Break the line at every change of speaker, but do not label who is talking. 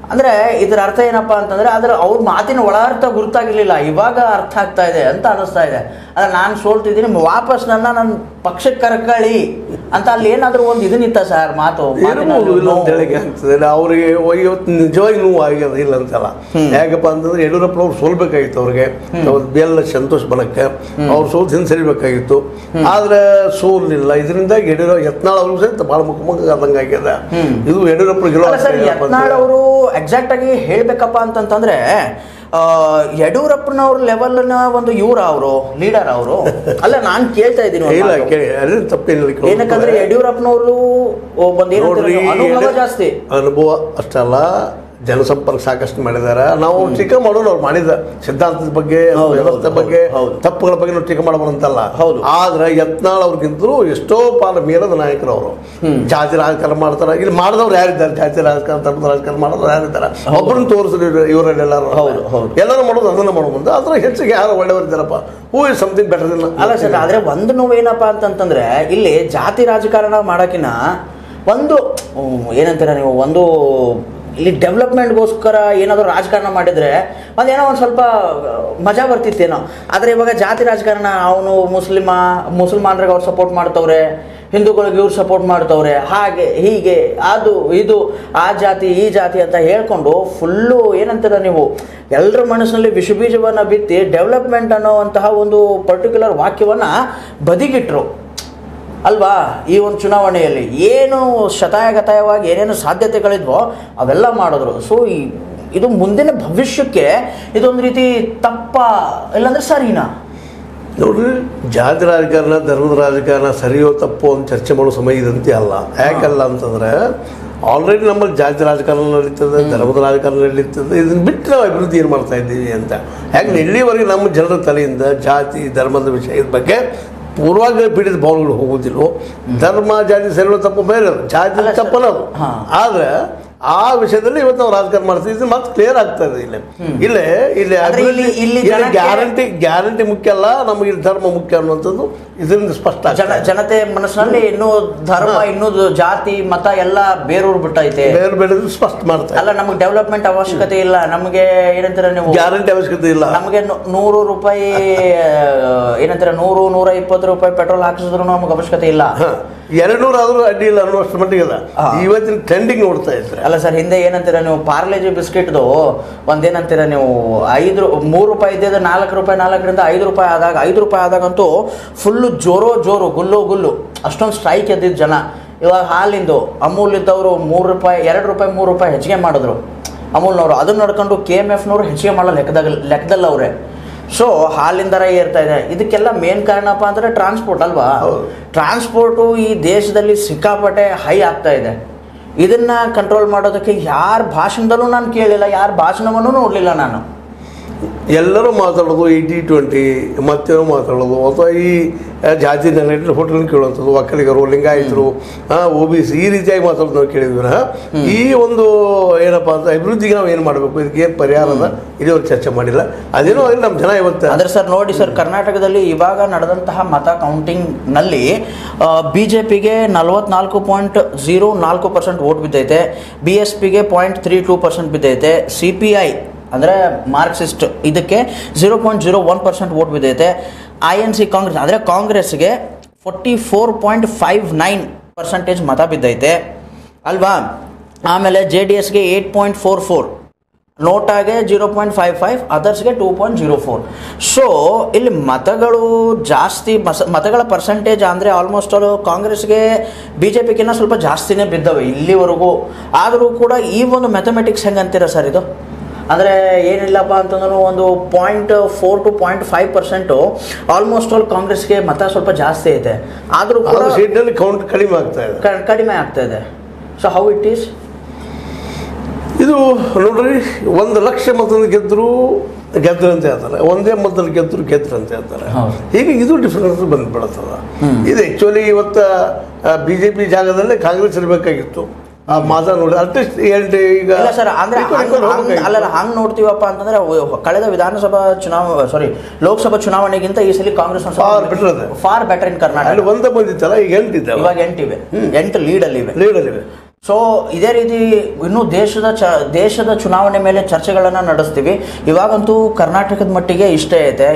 ಅಂದ್ರೆ ಇದರ ಅರ್ಥ ಏನಪ್ಪಾ ಅಂತಂದ್ರೆ ಅದ್ರ ಅವ್ರ ಮಾತಿನ ಒಳಾರ್ಥ ಗುರುತಾಗಿರ್ಲಿಲ್ಲ ಇವಾಗ ಅರ್ಥ ಆಗ್ತಾ ಇದೆ ಅಂತ ಅನಿಸ್ತಾ ಇದೆ ಅದ್ರ ನಾನು ಸೋಲ್ತಿದ್ದೀನಿ ವಾಪಸ್ ನನ್ನ ನನ್ನ ಪಕ್ಷಕ್ಕೆ ಕರ್ಕಳಿ ಅಂತ ಅಲ್ಲಿ ಏನಾದ್ರೂ ಒಂದು ಇದನ್ನಿತ್ತ ಸರ್ ಮಾತು
ಇರ್ಬೋದು
ಮಾತಿನಲ್ಲಿ
ಇಲ್ಲ ಅಂತ
ನೋವು.
ಹೇಳಕ್ಕೆ ಆಗ್ತದೆ ಅವ್ರಿಗೆ ಇವತ್ತು ನಿಜವಾಗಿ ನೋವು ಆಗ್ಯದ ಇಲ್ಲ ಅಂತಲ್ಲ ಯಾಕಪ್ಪ ಅಂತಂದ್ರೆ ಯಡಿಯೂರಪ್ಪನವ್ರು ಸೋಲ್ಬೇಕಾಗಿತ್ತು ಅವ್ರಿಗೆ ಅವತ್ತು ಬೇಲ್ಲ ಸಂತೋಷ್ ಬಣಕ್ಕೆ ಅವ್ರು ಸೋಲ್ ಹಿಂಸರಿಬೇಕಾಗಿತ್ತು ಆದ್ರೆ ಸೋಲಿಲ್ಲ ಇದರಿಂದ ಯಡಿಯೂರಪ್ಪ ಯತ್ನಾಳ್ ಅವ್ರಿಗೂ ಸಹಿತ ಭಾಳ ಮುಖಮುಖ ಆದಂಗೆ ಆಗ್ಯದ ಇದು ಯಡಿಯೂರಪ್ಪ ಗೆಲುವು
ಅಲ್ಲ ಸರ್
ಆಗ್ತದೆ ಏನಪ್ಪ ಅಂತ
ಯತ್ನಾಳ್ ಅವರು ಎಕ್ಸಾಕ್ಟ್ ಆಗಿ ಹೇಳ್ಬೇಕಪ್ಪ ಅಂತಂತಂದ್ರೆ ಆ, ಯಡಿಯೂರಪ್ಪನವ್ರ ಲೆವೆಲ್ನ ಒಂದು ಇವ್ರ ಅವರು ಲೀಡರ್ ಅವರು ಅಲ್ಲ ನಾನು ಕೇಳ್ತಾ ಇದ್ದೀನಿ ಒಂದು
ಇಲ್ಲ
ಮಾತು.
ಕೇಳಿ ಅದೇ ತಪ್ಪೇನಿಲ್ಲ
ಏನಕ್ಕಂದ್ರೆ ಯಡಿಯೂರಪ್ಪನವರು ಒಂದ್
ನೋಡ್ರಿ
ಏನಂತಾರೆ ಅನುಭವ ಜಾಸ್ತಿ
ಅನುಭವ ಅಷ್ಟಲ್ಲ ಜನಸಂಪರ್ಕ ಸಾಕಷ್ಟು ಮಾಡಿದಾರೆ ನಾವು ಟೀಕೆ ಮಾಡೋಣ ಅವ್ರು ಮಾಡಿದ ಸಿದ್ಧಾಂತದ ಬಗ್ಗೆ
ಹೌದು,
ವ್ಯವಸ್ಥೆ
ಹೌದು,
ಬಗ್ಗೆ
ಹೌದು.
ತಪ್ಪುಗಳ ಬಗ್ಗೆ ನಾವು ಟೀಕೆ ಮಾಡಬಾರಂತಲ್ಲ
ಹೌದು.
ಆದ್ರೆ ಯತ್ನಾಳ್ ಅವ್ರಿಗಿಂತಲೂ ಎಷ್ಟೋ ಪಾಲ ಮೇಲದ ನಾಯಕರು ಅವರು ಜಾತಿ ರಾಜಕಾರಣ ಮಾಡ್ತಾರೆ ಇಲ್ಲಿ ಮಾಡಿದವ್ರು ಯಾರಿದ್ದಾರೆ ಜಾತಿ ರಾಜಕಾರಣ ಧರ್ಮದ ರಾಜಕಾರಣ ಮಾಡಿದವ್ರು ಯಾರಿದ್ದಾರೆ ಒಬ್ಬರನ್ನ ತೋರಿಸಿದ್ರು ಇವರಲ್ಲೆಲ್ಲರೂ
ಹೌದು, ಹೌದು.
ಎಲ್ಲರೂ ಮಾಡೋದು ಅದನ್ನ ಮಾಡೋ ಮುಂದೆ ಅದ್ರ ಹೆಚ್ಚಿಗೆ ಯಾರು ಒಳ್ಳೆಯವರಿದ್ದಾರಪ್ಪ ಹೂ ಇಸ್ ಸಮಥಿಂಗ್ ಬೆಟರ್ ದಿನ
ಅಲ್ಲ ಸರ್ ಆದ್ರೆ ಒಂದು ನೋವು ಏನಪ್ಪಾ ಅಂತಂತಂದ್ರೆ ಇಲ್ಲಿ ಜಾತಿ ರಾಜಕಾರಣ ಮಾಡಕಿನ ಒಂದು ಹ್ಮ್, ಏನಂತೀರ ನೀವು ಒಂದು ಇಲ್ಲಿ ಡೆವಲಪ್ಮೆಂಟ್ಗೋಸ್ಕರ ಏನಾದರೂ ರಾಜಕಾರಣ ಮಾಡಿದ್ರೆ ಒಂದೇನೋ ಒಂದು ಸ್ವಲ್ಪ ಮಜಾ ಬರ್ತಿತ್ತೇನೋ ಆದರೆ ಇವಾಗ ಜಾತಿ ರಾಜಕಾರಣ ಅವನು ಮುಸ್ಲಿಮ ಮುಸಲ್ಮಾನ್ರಿಗೆ ಅವ್ರು ಸಪೋರ್ಟ್ ಮಾಡ್ತವ್ರೆ ಹಿಂದೂಗಳಿಗೆ ಇವ್ರು ಸಪೋರ್ಟ್ ಮಾಡ್ತವ್ರೆ ಹಾಗೆ ಹೀಗೆ ಅದು ಇದು ಆ ಜಾತಿ ಈ ಜಾತಿ ಅಂತ ಹೇಳ್ಕೊಂಡು ಫುಲ್ಲು ಏನಂತೀರ ನೀವು ಎಲ್ಲರ ಮನಸ್ಸಿನಲ್ಲಿ ವಿಷಬೀಜವನ್ನು ಬಿತ್ತಿ ಡೆವಲಪ್ಮೆಂಟ್ ಅನ್ನೋವಂತಹ ಒಂದು ಪರ್ಟಿಕ್ಯುಲರ್ ವಾಕ್ಯವನ್ನು ಬದಿಗಿಟ್ರು ಅಲ್ವಾ ಈ ಒಂದು ಚುನಾವಣೆಯಲ್ಲಿ ಏನು ಶತಾಯಗತಾಯವಾಗಿ ಏನೇನು ಸಾಧ್ಯತೆಗಳಿದ್ವೋ ಅವೆಲ್ಲ ಮಾಡಿದ್ರು ಸೊ ಈ ಇದು ಮುಂದಿನ ಭವಿಷ್ಯಕ್ಕೆ ಇದೊಂದು ರೀತಿ ತಪ್ಪ ಇಲ್ಲಾಂದ್ರೆ ಸರಿನಾ
ನೋಡ್ರಿ ಜಾತಿ ರಾಜಕಾರಣ ಧರ್ಮದ ರಾಜಕಾರಣ ಸರಿಯೋ ತಪ್ಪೋ ಅಂತ ಚರ್ಚೆ ಮಾಡೋ ಸಮಯ ಇದಂತೆ ಅಲ್ಲ ಯಾಕಲ್ಲ ಅಂತಂದ್ರೆ ಆಲ್ರೆಡಿ ನಮ್ಮಲ್ಲಿ ಜಾತಿ ರಾಜಕಾರಣ ನಡೀತದೆ ಧರ್ಮದ ರಾಜಕಾರಣ ನಡೀತದೆ ಇದನ್ನ ಬಿಟ್ಟು ನಾವು ಅಭಿವೃದ್ಧಿ ಏನು ಮಾಡ್ತಾ ಇದ್ದೀವಿ ಅಂತ ಯಾಕೆ ಇಲ್ಲಿವರೆಗೆ ನಮ್ಮ ಜನರ ತಲೆಯಿಂದ ಜಾತಿ ಧರ್ಮದ ವಿಷಯದ ಬಗ್ಗೆ ಪೂರ್ವಾಗ ಪೀಡಿತ ಭಾವನೆಗಳು ಹೋಗುವುದಿಲ್ಲ ಧರ್ಮ ಜಾತಿ ಸರಿಯೋ ತಪ್ಪು ಬೇರೆ ಅದು. ಜಾತಿ
ಅಲ್ಲ ಸರ್.
ತಪ್ಪಲ್ಲ ಅದು
ಹಾ.
ಆದ್ರೆ ಆ ವಿಷಯದಲ್ಲಿ ಇವತ್ತು ನಾವು ರಾಜಕಾರಣ ಮಾಡ್ತೀವಿ ಇದು ಮತ್ತೆ ಕ್ಲಿಯರ್ ಆಗ್ತಾ ಇದೆ ಇಲ್ಲಿ ಇಲ್ಲೇ ಇಲ್ಲಿ
ಆದ್ರೆ ಇಲ್ಲಿ- ಇಲ್ಲಿ ಜನಕ್ಕೆ-
ಗ್ಯಾರಂಟಿ ಗ್ಯಾರಂಟಿ ಮುಖ್ಯ ಅಲ್ಲ ನಮಗೆ ಇಲ್ಲಿ ಧರ್ಮ ಮುಖ್ಯ ಅನ್ನುವಂಥದ್ದು ಇದರಿಂದ ಸ್ಪಷ್ಟ
ಜನ
ಆಗ್ತದೆ.
ಜನತೆ ಮನಸ್ಸಿನಲ್ಲಿ ಇನ್ನೂ ಧರ್ಮ ಇನ್ನೂ ಜಾತಿ ಮತ ಎಲ್ಲ ಬೇರೂರ್ ಬಿಟ್ಟೈತೆ
ಬೇರೆ ಬೇರೆ ಸ್ಪಷ್ಟ ಮಾಡ್ತಾ
ಅಲ್ಲ ನಮಗೆ ಡೆವಲಪ್ಮೆಂಟ್ ಅವಶ್ಯಕತೆ ಇಲ್ಲ ನಮಗೆ ಏನಂತೀರ ನೀವು
ಗ್ಯಾರಂಟಿ ಅವಶ್ಯಕತೆ ಇಲ್ಲ
ನಮಗೆ ನು- ನೂರು ರೂಪಾಯಿ ಆ, ಏನಂತೀರ ನೂರು ನೂರ ಇಪ್ಪತ್ತು ರೂಪಾಯಿ ಪೆಟ್ರೋಲ್ ಹಾಕಿಸಿದ್ರು ನಮಗೆ ಅವಶ್ಯಕತೆ ಇಲ್ಲ
ಎರಡು ನೂರು ಆದ್ರೂ ಅಡ್ಡಿ ಇಲ್ಲ ಅನ್ನುವಷ್ಟು ಮಟ್ಟಿಗೆ ಇಲ್ಲ
ಹಾ.
ಇವತ್ತಿನ ಟ್ರೆಂಡಿಂಗ್ ನೋಡ್ತಾ ಇದ್ರೆ
ಅಲ್ಲ ಸರ್ ಹಿಂದೆ ಏನಂತೀರ ನೀವು ಪಾರ್ಲೇಜಿ ಬಿಸ್ಕೆಟ್ದು ಒಂದೇನಂತೀರ ನೀವು ಐದು ರೂ- ಮೂರು ರೂಪಾಯಿ ಇದ್ದಿದ್ದು ನಾಲ್ಕು ರೂಪಾಯಿ ನಾಲ್ಕರಿಂದ ಐದು ರೂಪಾಯಿ ಆದಾಗ ಐದು ರೂಪಾಯಿ ಆದಾಗಂತೂ ಫುಲ್ಲು ಜೋರೋ ಜೋರು ಗುಲ್ಲು ಗುಲ್ಲು ಅಷ್ಟೊಂದು ಸ್ಟ್ರೈಕ್ ಎದ್ದಿದ್ದು ಜನ ಇವಾಗ ಹಾಲಿಂದು ಅಮೂಲ್ ಇದ್ದವರು ಮೂರು ರೂಪಾಯಿ ಎರಡು ರೂಪಾಯಿ ಮೂರು ರೂಪಾಯಿ ಹೆಚ್ಚಿಗೆ ಮಾಡಿದ್ರು ಅಮೂಲ್ನವರು ಅದನ್ನ ನೋಡ್ಕೊಂಡು ಕೆ ಎಮ್ ಎಫ್ನವರು ಹೆಚ್ಚಿಗೆ ಮಾಡೋ ಲೆಕ್ಕದಾಗ ಲೆಕ್ಕದಲ್ಲ ಅವರೇ ಸೊ ಹಾಲಿನ ದರ ಏರ್ತಾ ಇದೆ ಇದಕ್ಕೆಲ್ಲ ಮೇನ್ ಕಾರಣಪ್ಪ ಅಂದರೆ ಟ್ರಾನ್ಸ್ಪೋರ್ಟ್ ಅಲ್ವಾ
ಹೌದು.
ಟ್ರಾನ್ಸ್ಪೋರ್ಟು ಈ ದೇಶದಲ್ಲಿ ಸಿಕ್ಕಾಪಟ್ಟೆ ಹೈ ಆಗ್ತಾ ಇದೆ ಇದನ್ನ ಕಂಟ್ರೋಲ್ ಮಾಡೋದಕ್ಕೆ ಯಾರ ಭಾಷಣದಲ್ಲೂ ನಾನು ಕೇಳಿಲ್ಲ ಯಾರ ಭಾಷಣವನ್ನು ನೋಡಲಿಲ್ಲ ನಾನು
ಎಲ್ಲರೂ ಮಾತಾಡೋದು ಏಯ್ಟಿ ಟ್ವೆಂಟಿ ಮತ್ತೇನೋ ಮಾತಾಡೋದು ಅಥವಾ ಈ ಆ, ಜಾತಿ ನೆಲೆ ಹೋಟೆಲ್ ಕೇಳುವಂಥದ್ದು ಒಕ್ಕಲಿಗರು ಲಿಂಗಾಯತರು ಒ ಬಿ ಸಿ ಈ ರೀತಿಯಾಗಿ ಮಾತಾಡೋದು ನಾವು ಕೇಳಿದ್ವಿ ವಿನಃ ಈ ಒಂದು ಏನಪ್ಪ ಅಂತ ಅಭಿವೃದ್ಧಿಗೆ ನಾವು ಏನು ಮಾಡಬೇಕು ಇದಕ್ಕೆ ಏನು ಪರಿಹಾರ ಅದ ಇದುವರೆಗೆ ಚರ್ಚೆ ಮಾಡಿಲ್ಲ ಅದೇನೋ ಆಗಲಿ ನಮ್ಮ ಜನ ಇವತ್ತು
ಅಂದ್ರೆ ಸರ್ ನೋಡಿ ಸರ್ ಕರ್ನಾಟಕದಲ್ಲಿ ಇವಾಗ ನಡೆದಂತಹ ಮತ ಕೌಂಟಿಂಗ್ನಲ್ಲಿ ಬಿ ಜೆ ಪಿಗೆ ನಲವತ್ನಾಲ್ಕು ಪಾಯಿಂಟ್ ಝೀರೋ ನಾಲ್ಕು ಪರ್ಸೆಂಟ್ ವೋಟ್ ಬಿದ್ದೈತೆ ಬಿ ಎಸ್ ಪಿಗೆ ಪಾಯಿಂಟ್ ತ್ರೀ ಟೂ ಪರ್ಸೆಂಟ್ ಬಿದ್ದೈತೆ ಸಿ ಪಿ ಐ ಅಂದರೆ ಮಾರ್ಕ್ಸಿಸ್ಟ್ ಇದಕ್ಕೆ zero point zero one percent vote ಬಿದ್ದೈತೆ ಐ ಎನ್ ಸಿ ಕಾಂಗ್ರೆಸ್ ಅಂದರೆ ಕಾಂಗ್ರೆಸ್ಗೆ forty four point five nine percentage ಮತ ಬಿದ್ದೈತೆ ಅಲ್ವಾ ಆಮೇಲೆ ಜೆ ಡಿ ಎಸ್ಗೆ ಏಯ್ಟ್ ಪಾಯಿಂಟ್ ಫೋರ್ ಫೋರ್ ನೋಟಾಗೆ ಜೀರೋ ಪಾಯಿಂಟ್ ಫೈವ್ ಫೈವ್ ಅದರ್ಸ್ಗೆ two point zero four so ಇಲ್ಲಿ ಮತಗಳು ಜಾಸ್ತಿ ಮಸ ಮತಗಳ ಪರ್ಸೆಂಟೇಜ್ ಅಂದರೆ ಆಲ್ಮೋಸ್ಟ್ ಆಲ್ ಕಾಂಗ್ರೆಸ್ಗೆ ಬಿ ಜೆ ಪಿಗಿನ್ನ ಸ್ವಲ್ಪ ಜಾಸ್ತಿನೇ ಬಿದ್ದವೆ ಇಲ್ಲಿವರೆಗೂ ಆದರೂ ಕೂಡ ಈ ಒಂದು ಮ್ಯಾಥಮೆಟಿಕ್ಸ್ ಹೆಂಗಂತೀರ ಸರ್ ಇದು ಅಂದರೆ ಏನಿಲ್ಲಪ್ಪ ಅಂತಂದ್ರೂ ಒಂದು point four two point five percent almost all ಕಾಂಗ್ರೆಸ್ಗೆ ಮತ ಸ್ವಲ್ಪ ಜಾಸ್ತಿ ಐತೆ ಆದರೂ ಕೂಡ
ಆದ್ರೆ ಸೀಟ್ನಲ್ಲಿ ಕೌಂಟ್ ಕಡಿಮೆ ಆಗ್ತಾ ಇದೆ
ಕ- ಕಡಿಮೆ ಆಗ್ತಾ ಇದೆ ಸೊ ಹೌ ಇಟ್ ಈಸ್
ಇದು ನೋಡ್ರಿ ಒಂದು ಲಕ್ಷ ಮತದಲ್ಲಿ ಗೆದ್ದರು ಗೆದ್ರು ಅಂತ ಹೇಳ್ತಾರೆ ಒಂದೇ ಮತದಲ್ಲಿ ಗೆದ್ರು ಗೆದ್ರು ಅಂತ ಹೇಳ್ತಾರೆ
ಹೌದು.
ಹೀಗೆ ಇದು ಡಿಫರೆನ್ಸ್ ಬಂದ್ಬಿಡುತ್ತದ ಇದು ಆ್ಯಕ್ಚುಲಿ ಇವತ್ತು ಬಿ ಜೆ ಪಿ ಜಾಗದಲ್ಲೇ ಕಾಂಗ್ರೆಸ್ ಇರಬೇಕಾಗಿತ್ತು ಆ ಮಾತ ನೋಡಿ ಅಟ್ಲೀಸ್ಟ್ ಎಂಟು ಈಗ
ಇಲ್ಲ ಸರ್ ಅಂದ್ರೆ
equal
ಹಂಗ್-
equal
ಹಂಗ್-
ಹೋಗ್ಬೇಕಾಗಿತ್ತು.
ಅಲ್ಲಲ್ಲ ಹಂಗ್ ನೋಡ್ತೀವಪ್ಪ ಅಂತಂದ್ರೆ ವ- ಕಳೆದ ವಿಧಾನಸಭಾ ಚುನಾವಣೆ ಸಾರಿ ಲೋಕಸಭಾ ಚುನಾವಣೆಗಿಂತ ಈ ಸಲ ಕಾಂಗ್ರೆಸ್
Far better ಇದೆ.
ಫಾರ್ ಬೆಟರ್ ಇನ್
ಅಲ್ಲಿ
ಕರ್ನಾಟಕ
ಒಂದೇ ಬಂದಿತ್ತಲ್ಲ ಈಗ ಎಂಟಿದ್ದಾವೆ
ಇವಾಗ ಎಂಟಿವೆ ಎಂಟು ಲೀಡ್ ಅಲ್ಲಿ ಇವೆ
ಲೀಡರ್ ಇವೆ
ಸೊ ಇದೇ ರೀತಿ ಇನ್ನು ದೇಶದ ಚ ದೇಶದ ಚುನಾವಣೆ ಮೇಲೆ ಚರ್ಚೆಗಳನ್ನು ನಡೆಸ್ತೀವಿ ಇವಾಗಂತೂ ಕರ್ನಾಟಕದ ಮಟ್ಟಿಗೆ ಇಷ್ಟೇ ಐತೆ